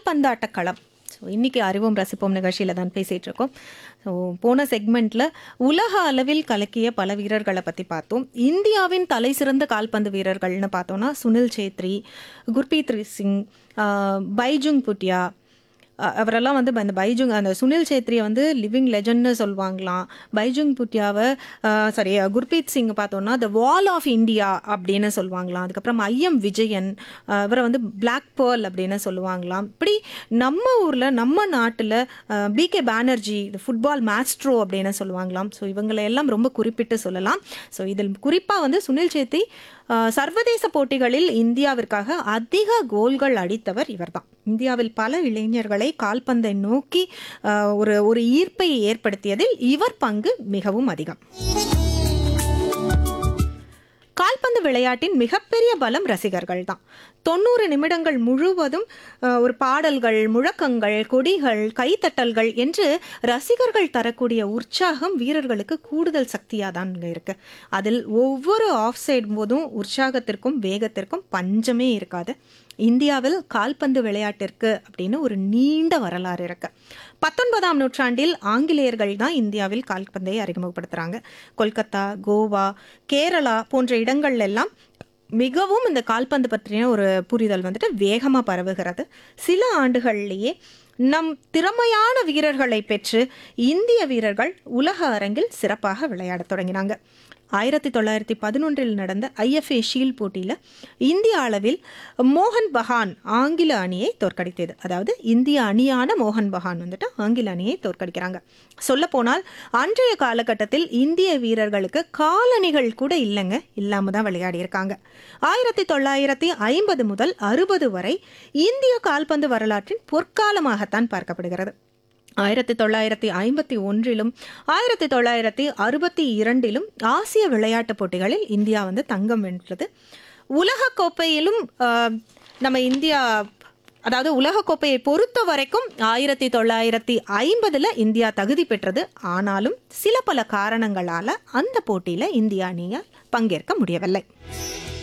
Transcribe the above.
கால்பந்தாட்ட களம் ஸோ இன்றைக்கி அறிவோம் ரசிப்போம் நிகழ்ச்சியில் தான் பேசிகிட்டு இருக்கோம் ஸோ போன செக்மெண்ட்டில் உலக அளவில் கலக்கிய பல வீரர்களை பற்றி பார்த்தோம் இந்தியாவின் தலை சிறந்த கால்பந்து வீரர்கள்னு பார்த்தோன்னா சுனில் சேத்ரி குர்பீத் சிங் ஆஹ், பைஜுங் புட்டியா அ- அவரெல்லாம் வந்து அந்த பைஜுங் அந்த சுனில் சேத்ரியை வந்து லிவிங் லெஜண்ட்னு சொல்லுவாங்களாம் பைஜுங் புட்டியாவை சாரி குர்பீத் சிங் பார்த்தோன்னா த வால் ஆஃப் இந்தியா அப்படின்னு சொல்லுவாங்களாம் அதுக்கப்புறம் ஐஎம் விஜயன் அஹ், இவரை வந்து பிளாக் பேர்ல் அப்படின்னு சொல்லுவாங்களாம் இப்படி நம்ம ஊரில் நம்ம நாட்டில் பிகே பானர்ஜி இந்த ஃபுட்பால் மேஸ்ட்ரோ அப்படின்னு சொல்லுவாங்களாம் ஸோ இவங்களை எல்லாம் ரொம்ப குறிப்பிட்டு சொல்லலாம் ஸோ இதில் குறிப்பாக வந்து சுனில் சேத்ரி அஹ், சர்வதேச போட்டிகளில் இந்தியாவிற்காக அதிக கோல்கள் அடித்தவர் இவர்தான் இந்தியாவில் பல இளைஞர்களை கால்பந்தை நோக்கி அஹ், ஒரு ஒரு ஈர்ப்பை ஏற்படுத்தியதில் இவர் பங்கு மிகவும் அதிகம் கால்பந்து விளையாட்டின் மிகப்பெரிய பலம் ரசிகர்கள் தான் தொண்ணூறு நிமிடங்கள் முழுவதும் அஹ், ஒரு பாடல்கள் முழக்கங்கள் கொடிகள் கைத்தட்டல்கள் என்று ரசிகர்கள் தரக்கூடிய உற்சாகம் வீரர்களுக்கு கூடுதல் சக்தியாக தான் இங்கே இருக்கு அதில் ஒவ்வொரு ஆஃப் சைட் போதும் உற்சாகத்திற்கும் வேகத்திற்கும் பஞ்சமே இருக்காது இந்தியாவில் கால்பந்து விளையாட்டிற்கு அப்படின்னு ஒரு நீண்ட வரலாறு இருக்கு பத்தொன்பதாம் நூற்றாண்டில் ஆங்கிலேயர்கள் தான் இந்தியாவில் கால்பந்தை அறிமுகப்படுத்துறாங்க கொல்கத்தா கோவா கேரளா போன்ற இடங்கள்ல எல்லாம் மிகவும் இந்த கால்பந்து பற்றின ஒரு புரிதல் வந்துட்டு வேகமாக பரவுகிறது சில ஆண்டுகள்லேயே நம் திறமையான வீரர்களை பெற்று இந்திய வீரர்கள் உலக அரங்கில் சிறப்பாக விளையாடத் தொடங்கினாங்க ஆயிரத்தி தொள்ளாயிரத்தி பதினொன்றில் நடந்த ஐஎஃப்ஏ ஷீல்ட் போட்டியில் இந்திய அளவில் மோகன் பகான் ஆங்கில அணியை தோற்கடித்தது அதாவது இந்திய அணியான மோகன் பகான் வந்துட்டு ஆங்கில அணியை தோற்கடிக்கிறாங்க சொல்லப்போனால் அன்றைய காலகட்டத்தில் இந்திய வீரர்களுக்கு காலணிகள் கூட இல்லைங்க இல்லாமல் தான் விளையாடியிருக்காங்க ஆயிரத்தி தொள்ளாயிரத்தி ஐம்பது முதல் அறுபது வரை இந்திய கால்பந்து வரலாற்றின் பொற்காலமாகத்தான் பார்க்கப்படுகிறது ஆயிரத்தி தொள்ளாயிரத்தி ஐம்பத்தி ஒன்றிலும் ஆயிரத்தி தொள்ளாயிரத்தி அறுபத்தி இரண்டிலும் ஆசிய விளையாட்டுப் போட்டிகளில் இந்தியா வந்து தங்கம் வென்றது உலகக்கோப்பையிலும் ஆஹ், நம்ம இந்தியா அதாவது உலகக்கோப்பையை பொறுத்த வரைக்கும் ஆயிரத்தி தொள்ளாயிரத்தி ஐம்பதில் இந்தியா தகுதி பெற்றது ஆனாலும் சில பல காரணங்களால் அந்த போட்டியில் இந்தியா அணியால் பங்கேற்க முடியவில்லை